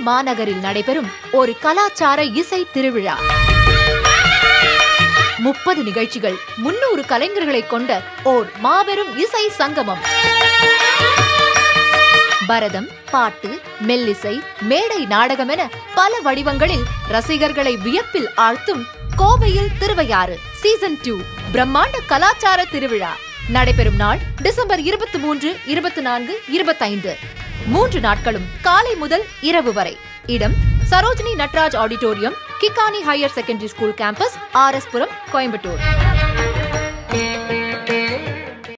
மாநகரில் நடைபெறும் ஒரு கலாச்சார இசை திருவிழா முப்பது நிகழ்ச்சிகள் முன்னூறு கலைஞர்களை கொண்ட ஓர் மாபெரும் இசை சங்கமம் பரதம் பாட்டு மெல்லிசை மேடை நாடகம் என பல வடிவங்களில் ரசிகர்களை வியப்பில் ஆழ்த்தும் கோவையில் திருவையாறு சீசன் டூ பிரம்மாண்ட கலாச்சார திருவிழா நடைபெறும் நாள் டிசம்பர் இருபத்தி மூன்று இருபத்தி நான்கு இருபத்தைந்து மூன்று நாட்களும் காலை முதல் இரவு வரை இடம் Sarojini Natraj auditorium Kikani higher secondary school campus R S puram Coimbatore